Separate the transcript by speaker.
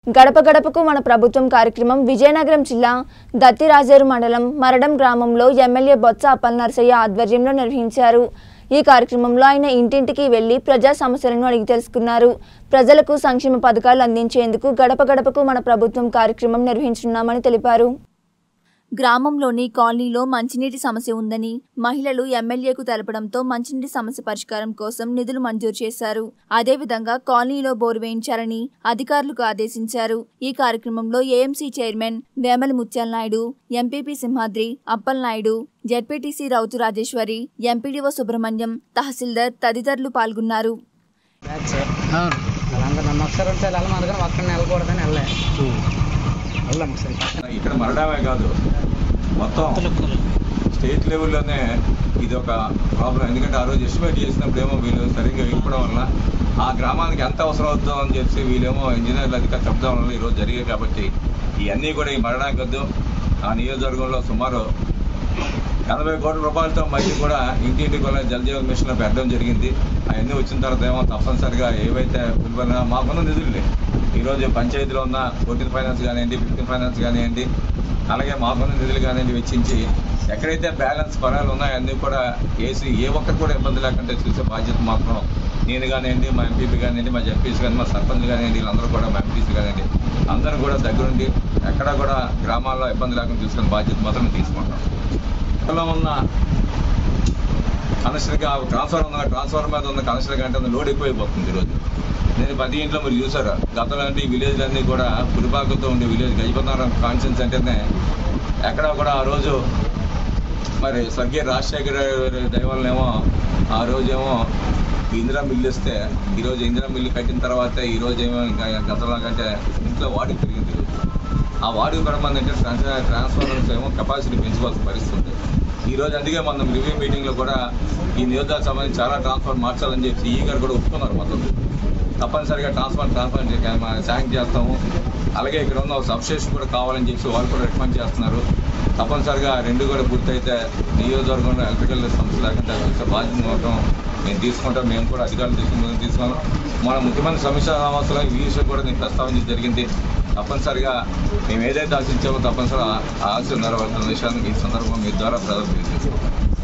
Speaker 1: గడప గడపకు మన ప్రభుత్వం కార్యక్రమం విజయనగరం జిల్లా దత్తిరాజేరు మండలం మరడం గ్రామంలో ఎమ్మెల్యే బొత్స అప్పల్ నరసయ్య ఆధ్వర్యంలో నిర్వహించారు ఈ కార్యక్రమంలో ఆయన ఇంటింటికి వెళ్లి ప్రజా సమస్యలను అడిగి తెలుసుకున్నారు ప్రజలకు సంక్షేమ పథకాలు అందించేందుకు గడప గడపకు మన ప్రభుత్వం కార్యక్రమం నిర్వహించున్నామని తెలిపారు గ్రామంలోని కాలనీలో మంచినీటి సమస్య ఉందని మహిళలు ఎమ్మెల్యేకు తెలపడంతో మంచినీటి సమస్య పరిష్కారం కోసం నిధులు మంజూరు చేశారు అదేవిధంగా కాలనీలో బోరు వేయించాలని అధికారులకు ఆదేశించారు ఈ కార్యక్రమంలో AMC chairman Vemala Muthyala Naidu MPP Simhadri Appal Naidu ZPTC Rautu Rajeswari MPDO Subrahmanyam tahsildar తదితరులు పాల్గొన్నారు
Speaker 2: బ్యాచ్
Speaker 3: అవును
Speaker 2: వాళ్ళందరూ నన్ను ఒకసారి ఉంటే వెళ్ళాలి అందుకని ఒక్కడిని వెళ్ళకూడదని వెళ్ళే వెళ్ళాం ఒకసారి
Speaker 4: ఇక్కడ మరడమే కాదు మొత్తం స్టేట్ లెవెల్లోనే ఇది ఒక ప్రాబ్లం ఎందుకంటే ఆ రోజు ఎస్టిమేట్ చేసినప్పుడు ఏమో వీళ్ళు సరిగ్గా ఇవ్వడం వల్ల ఆ గ్రామానికి ఎంత అవసరం అవుతుందో అని చెప్పి వీళ్ళేమో ఇంజనీర్లు అధికారులు చెప్పడం వల్ల ఈరోజు జరిగాయి కాబట్టి ఇవన్నీ కూడా ఈ మరడానికి వద్దు ఆ నియోజకవర్గంలో సుమారు ఎనభై కోట్ల రూపాయలతో మళ్ళీ కూడా ఇంటింటికి కూడా జలజీవన్ మిషన్లో పెట్టడం జరిగింది అవన్నీ వచ్చిన తర్వాత ఏమో తప్పనిసరిగా ఏవైతే పిలువన మాకున్న నిధులు లేవు. ఈరోజు పంచాయతీలో ఉన్న ఫోర్టీన్ ఫైనాన్స్ కానివ్వండి ఫిఫ్టీన్ ఫైనాన్స్ కానివ్వండి అలాగే మాకున్న నిధులు కానివ్వండి వెచ్చించి ఎక్కడైతే బ్యాలెన్స్ పరాలు ఉన్నాయో అన్నీ కూడా వేసి ఏ ఒక్కరు కూడా ఇబ్బంది లేకుండా చూసే బాధ్యత మాత్రం నేను కానివ్వండి మా ఎంపీపీ కానివ్వండి మా జడ్పీసీ కానీ మా సర్పంచ్ కానివ్వండి వీళ్ళందరూ కూడా మా ఎంపీసీ కానివ్వండి అందరూ కూడా దగ్గరుండి ఎక్కడా కూడా గ్రామాల్లో ఇబ్బంది లేకుండా చూసుకునే బాధ్యత మాత్రం తీసుకుంటాం లో ఉన్న కనెక్షన్కి ఆ ట్రాన్స్ఫర్ ఉన్న ట్రాన్స్ఫర్ మీద ఉన్న కనెక్షన్ కంటే లోడ్ ఎక్కువైపోతుంది ఈరోజు నేను ప్రతి ఇంట్లో మీరు చూసారు గతంలో అంటే ఈ విలేజ్లన్నీ కూడా పులిపాకులతో ఉండే విలేజ్ గజపతినగరం కాన్షియన్స్ అంటేనే ఎక్కడ కూడా ఆ రోజు మరి స్వర్గీయ రాజశేఖర దైవాలనేమో ఆ రోజేమో ఇందిరా మిల్లు ఇస్తే ఈరోజు ఇందిరా మిల్లు కట్టిన తర్వాత ఈ రోజు ఏమో ఇంకా గతంలో కంటే ఇంట్లో వాడికి పెరిగింది ఈరోజు. ఆ వాడికి కూడా మన దగ్గర ట్రాన్స్ఫర్ ట్రాన్స్ఫార్మర్స్ ఏమో కెపాసిటీ పెంచుకోవాల్సిన పరిస్థితి ఉంది ఈ రోజు అందుకే మనం రివ్యూ మీటింగ్లో కూడా ఈ నియోజకవర్గ సంబంధించి చాలా ట్రాన్స్ఫర్ మార్చాలని చెప్పి ఈ గారు కూడా ఒప్పుకున్నారు మొత్తం తప్పనిసరిగా ట్రాన్స్ఫర్ ట్రాన్స్ఫర్ శాంక్ చేస్తాము అలాగే ఇక్కడ ఉన్న సబ్స్టేషన్ కూడా కావాలని చెప్పి వాళ్ళు కూడా రికమెండ్ చేస్తున్నారు తప్పనిసరిగా రెండు కూడా పూర్తయితే నియోజకవర్గంలో ఎలక్ట్రికల్ సమస్య లేకుండా వచ్చే బాధ్యత మాత్రం మేము తీసుకుంటాం మేము కూడా అధికారులు తీసుకుని తీసుకున్నాం మన ముఖ్యమంత్రి సమీక్ష సమావేశంలో ఈ విషయం కూడా నేను ప్రస్తావించడం జరిగింది తప్పనిసరిగా మేము ఏదైతే ఆశించామో తప్పనిసరిగా ఆ ఆశ నెరవేరుతున్న విషయాన్ని ఈ సందర్భంగా మీ ద్వారా ప్రదర్శిస్తున్నాం